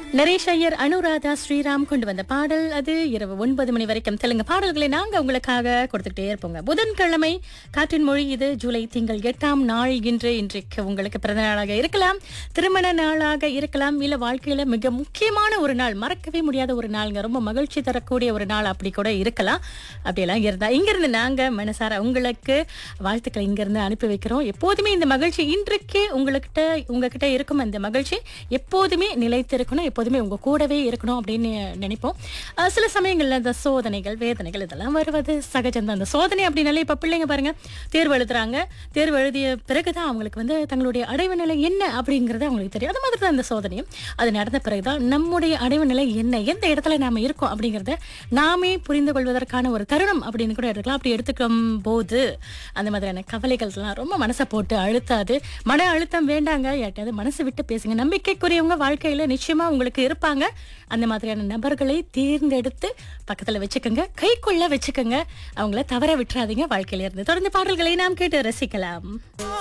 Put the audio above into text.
நரேஷ் ஐயர் அனுராதா ஸ்ரீராம் கொண்டு வந்த பாடல் அது இரவு ஒன்பது மணி வரைக்கும் தெலுங்கு பாடல்களை நாங்க உங்களுக்காக கொடுத்துட்டே இருப்போங்க புதன்கிழமை காற்றின் மொழி இது ஜூலை திங்கள் எட்டாம் நாள் இன்று இன்றைக்கு உங்களுக்கு பிறந்த நாளாக இருக்கலாம் திருமண நாளாக இருக்கலாம் இல்ல வாழ்க்கையில மிக முக்கியமான ஒரு நாள் மறக்கவே முடியாத ஒரு நாளுங்க ரொம்ப மகிழ்ச்சி தரக்கூடிய ஒரு நாள் அப்படி கூட இருக்கலாம் அப்படியெல்லாம் இருந்தா இங்கிருந்து நாங்க மனசார உங்களுக்கு வாழ்த்துக்களை இங்கிருந்து அனுப்பி வைக்கிறோம் எப்போதுமே இந்த மகிழ்ச்சி இன்றைக்கு உங்ககிட்ட உங்ககிட்ட இருக்கும் அந்த மகிழ்ச்சி எப்போதுமே நிலைத்திருக்கணும் எப்போதுமே உங்க கூடவே இருக்கணும் அப்படின்னு நினைப்போம் அஹ் சில சமயங்கள்ல இந்த சோதனைகள் வேதனைகள் இதெல்லாம் வருவது சகஜம் தான் அந்த சோதனை அப்படின்னாலே இப்ப பிள்ளைங்க பாருங்க தேர்வு எழுதுறாங்க தேர்வு எழுதிய பிறகுதான் அவங்களுக்கு வந்து தங்களுடைய அடைவு நிலை என்ன அப்படிங்கறது அவங்களுக்கு தெரியும் அது மாதிரி தான் இந்த சோதனையும் அது நடந்த பிறகுதான் நம்முடைய அடைவு நிலை என்ன எந்த இடத்துல நாம இருக்கோம் அப்படிங்கறத நாமே புரிந்து கொள்வதற்கான ஒரு தருணம் அப்படின்னு கூட எடுத்துக்கலாம் அப்படி எடுத்துக்கும் போது அந்த மாதிரியான கவலைகள்லாம் ரொம்ப மனசை போட்டு அழுத்தாது மன அழுத்தம் வேண்டாங்க யார்ட்டையாவது மனசு விட்டு பேசுங்க நம்பிக்கைக்குரியவங்க வாழ்க்கையில நிச்சயமா உங்களுக்கு இருப்பாங்க அந்த மாதிரியான நபர்களை தேர்ந்தெடுத்து பக்கத்துல வச்சுக்கோங்க கைக்குள்ள வச்சுக்கோங்க அவங்கள தவற விட்டுறாதீங்க வாழ்க்கையில இருந்து தொடர்ந்து பாடல்களை நாம் கேட்டு ரசிக்கலாம்